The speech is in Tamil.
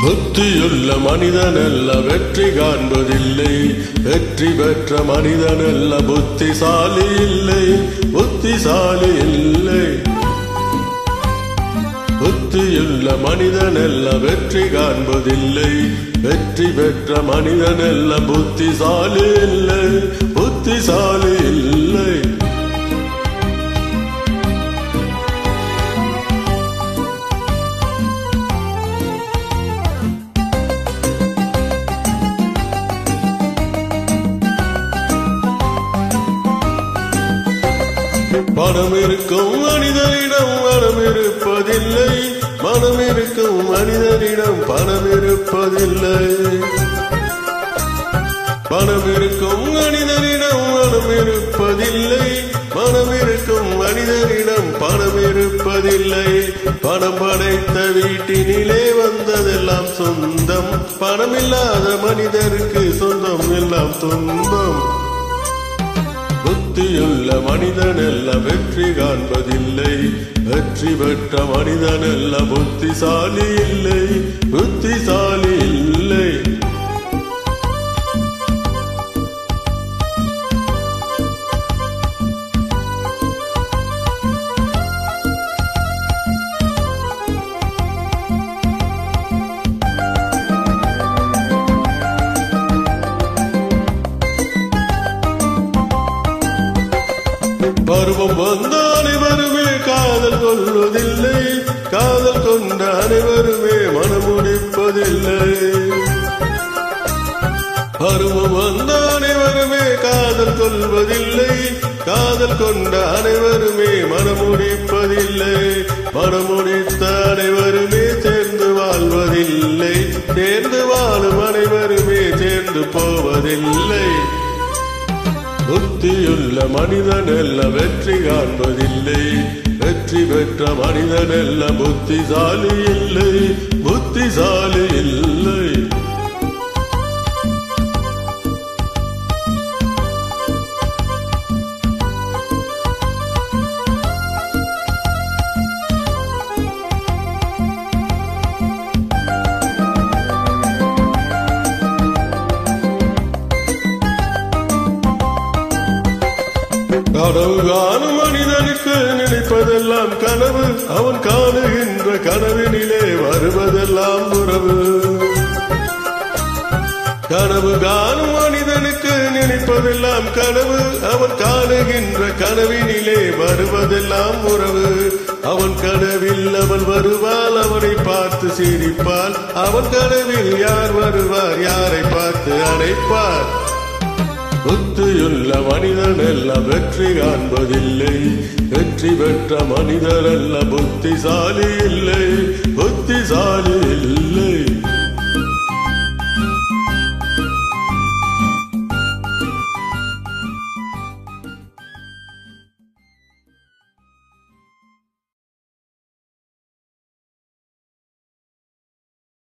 புத்தியுள்ள மனிதனல்ல வெற்றி காண்பதில்லை வெற்றி பெற்ற மனிதனல்ல புத்திசாலி இல்லை புத்திசாலி இல்லை புத்தியுள்ள மனிதனல்ல வெற்றி காண்பதில்லை வெற்றி பெற்ற மனிதனல்ல புத்திசாலி இல்லை புத்திசாலி இல்லை பணம் இருக்கும் மனிதனிடம் மனம் இருப்பதில்லை மனம் இருக்கும் மனிதனிடம் பணம் இருப்பதில்லை பணம் இருக்கும் மனிதனிடம் மனம் இருப்பதில்லை மனம் இருக்கும் மனிதனிடம் பணம் இருப்பதில்லை பணம் படைத்த வீட்டினிலே வந்ததெல்லாம் சொந்தம் பணம் இல்லாத மனிதருக்கு சொந்தம் எல்லாம் துன்பம் புத்தியுள்ள மனிதனல்ல வெற்றி காண்பதில்லை வெற்றி பெற்ற மனிதனல்ல புத்திசாலி இல்லை புத்திசாலி இல்லை பருவம் வந்த அனைவருமே காதல் கொள்வதில்லை காதல் கொண்ட அனைவருமே மனமுடிப்பதில்லை பருவம் வந்த அனைவருமே காதல் கொள்வதில்லை காதல் கொண்ட அனைவருமே மனமுடிப்பதில்லை மனமுடித்த அனைவருமே சேர்ந்து வாழ்வதில்லை சேர்ந்து வாழும் அனைவருமே சேர்ந்து போவதில்லை புத்தியுள்ள மனிதனல்ல வெற்றி காண்பதில்லை வெற்றி பெற்ற மனிதனல்ல புத்திசாலி இல்லை புத்திசாலி இல்லை கனவு காணும் மனிதனுக்கு நினைப்பதெல்லாம் கனவு அவன் காணுகின்ற கனவினிலே வருவதெல்லாம் உறவு கனவு காணும் மனிதனுக்கு நினைப்பதெல்லாம் கனவு அவன் காணுகின்ற கனவினிலே வருவதெல்லாம் உறவு அவன் கனவில் அவள் வருவாள் அவனை பார்த்து சிரிப்பாள் அவன் கனவில் யார் வருவார் யாரை பார்த்து அழைப்பார் புத்தியுள்ள மனிதனல்ல வெற்றி காண்பதில்லை வெற்றி பெற்ற மனிதனல்ல புத்திசாலி இல்லை புத்திசாலி இல்லை